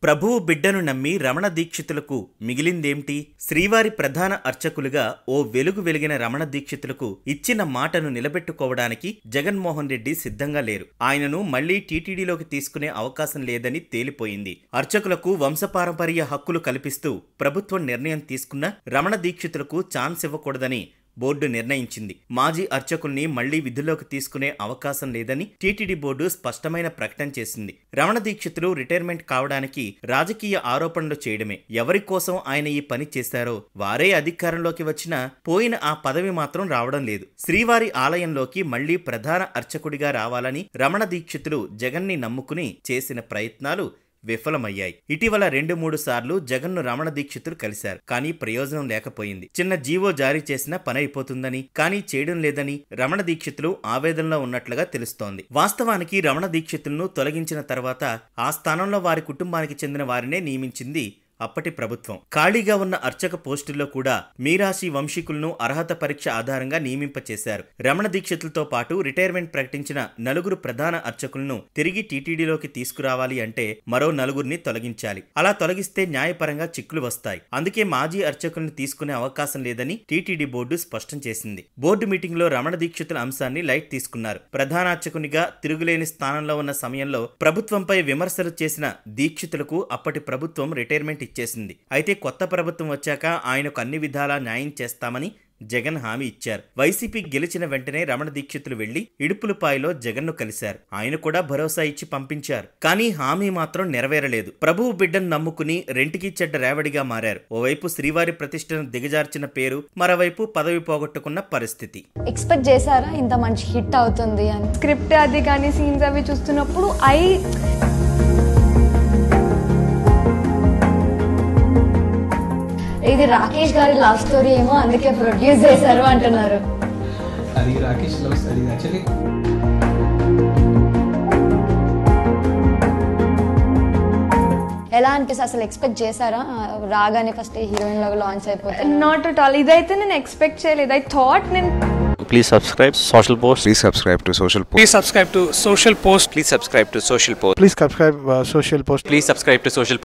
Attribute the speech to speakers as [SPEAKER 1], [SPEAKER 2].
[SPEAKER 1] ప్రభువు బిడ్డను నమ్మి రమణ దీక్షితులకు మిగిలిందేమిటి శ్రీవారి ప్రధాన అర్చకులుగా ఓ వెలుగు వెలిగిన రమణ దీక్షితులకు ఇచ్చిన మాటను నిలబెట్టుకోవడానికి జగన్మోహన్ రెడ్డి సిద్ధంగా లేరు ఆయనను మళ్లీ టీటీడీలోకి తీసుకునే అవకాశం లేదని తేలిపోయింది అర్చకులకు వంశపారంపర్య హక్కులు కల్పిస్తూ ప్రభుత్వం నిర్ణయం తీసుకున్న రమణ దీక్షితులకు ఛాన్స్ ఇవ్వకూడదని బోర్డు నిర్ణయించింది మాజీ అర్చకుల్ని మళ్లీ విధుల్లోకి తీసుకునే అవకాశం లేదని టీటీడీ బోర్డు స్పష్టమైన ప్రకటన చేసింది రమణ దీక్షితులు రిటైర్మెంట్ కావడానికి రాజకీయ ఆరోపణలు చేయడమే ఎవరి కోసం ఆయన ఈ పని చేశారో వారే అధికారంలోకి వచ్చినా పోయిన ఆ పదవి మాత్రం రావడం లేదు శ్రీవారి ఆలయంలోకి మళ్లీ ప్రధాన అర్చకుడిగా రావాలని రమణ దీక్షితులు జగన్ని నమ్ముకుని చేసిన ప్రయత్నాలు విఫలమయ్యాయి ఇటీవల రెండు మూడు సార్లు జగన్ను రమణ దీక్షితులు కలిశారు కానీ ప్రయోజనం లేకపోయింది చిన్న జీవో జారీ చేసినా పని అయిపోతుందని కానీ చేయడం లేదని రమణ దీక్షితులు ఆవేదనలో ఉన్నట్లుగా తెలుస్తోంది వాస్తవానికి రమణ దీక్షితులను తొలగించిన తర్వాత ఆ స్థానంలో వారి కుటుంబానికి చెందిన వారినే నియమించింది అప్పటి ప్రభుత్వం ఖాళీగా ఉన్న అర్చక పోస్టుల్లో కూడా మీరాశి వంశీకులను అర్హత పరీక్ష ఆధారంగా నియమింపచేశారు రమణ దీక్షితులతో పాటు రిటైర్మెంట్ ప్రకటించిన నలుగురు ప్రధాన అర్చకులను తిరిగి టీటీడీలోకి తీసుకురావాలి అంటే మరో నలుగురిని తొలగించాలి అలా తొలగిస్తే న్యాయపరంగా చిక్కులు వస్తాయి అందుకే మాజీ అర్చకులను తీసుకునే అవకాశం లేదని టీటీడీ బోర్డు స్పష్టం చేసింది బోర్డు మీటింగ్ లో రమణ దీక్షితుల అంశాన్ని లైట్ తీసుకున్నారు ప్రధాన అర్చకునిగా తిరుగులేని స్థానంలో ఉన్న సమయంలో ప్రభుత్వంపై విమర్శలు చేసిన దీక్షితులకు అప్పటి ప్రభుత్వం రిటైర్మెంట్ ఇచ్చేసింది అయితే కొత్త ప్రభుత్వం వచ్చాక ఆయనకు అన్ని విధాలా న్యాయం చేస్తామని జగన్ హామీ ఇచ్చారు వైసీపీ గెలిచిన వెంటనే రమణ దీక్షితులు వెళ్లి ఇడుపులపాయలో జగన్ను కలిశారు ఆయన కూడా భరోసా ఇచ్చి పంపించారు కానీ హామీ మాత్రం నెరవేరలేదు ప్రభువు బిడ్డను నమ్ముకుని రెంటికి చెడ్డ రేవడిగా మారారు ఓవైపు శ్రీవారి ప్రతిష్టను దిగజార్చిన పేరు మరోవైపు పదవి పోగొట్టుకున్న పరిస్థితి
[SPEAKER 2] ఎక్స్పెక్ట్ చేశారా ఇంత మంచి హిట్ అవుతుంది అని
[SPEAKER 3] స్క్రిప్ట్ అది కానీ సీన్స్ అవి చూస్తున్నప్పుడు ఐ
[SPEAKER 2] ఇది రాకేష్ గారి లవ్ స్టోరీ ఏమో అందుకే ప్రొడ్యూస్ చేశారు అంటున్నారు
[SPEAKER 4] అది రాకేష్ లవ్ అది యాక్చువల్లీ
[SPEAKER 2] ఎలా అనిపిస్తుంది అసలు ఎక్స్పెక్ట్ చేశారా రాగానే ఫస్ట్ హీరోయిన్ లాగా లాంచ్ అయిపోతుంది
[SPEAKER 3] నాట్ అట్ ఆల్ ఇదైతే నేను ఎక్స్పెక్ట్ చేయలేదు ఐ థాట్ నేను
[SPEAKER 5] Please subscribe Social Post.
[SPEAKER 6] Please subscribe to Social Post.
[SPEAKER 7] Please subscribe to Social Post.
[SPEAKER 5] Please subscribe to Social Post.
[SPEAKER 8] Please subscribe uh, Social Post.
[SPEAKER 5] Please subscribe to Social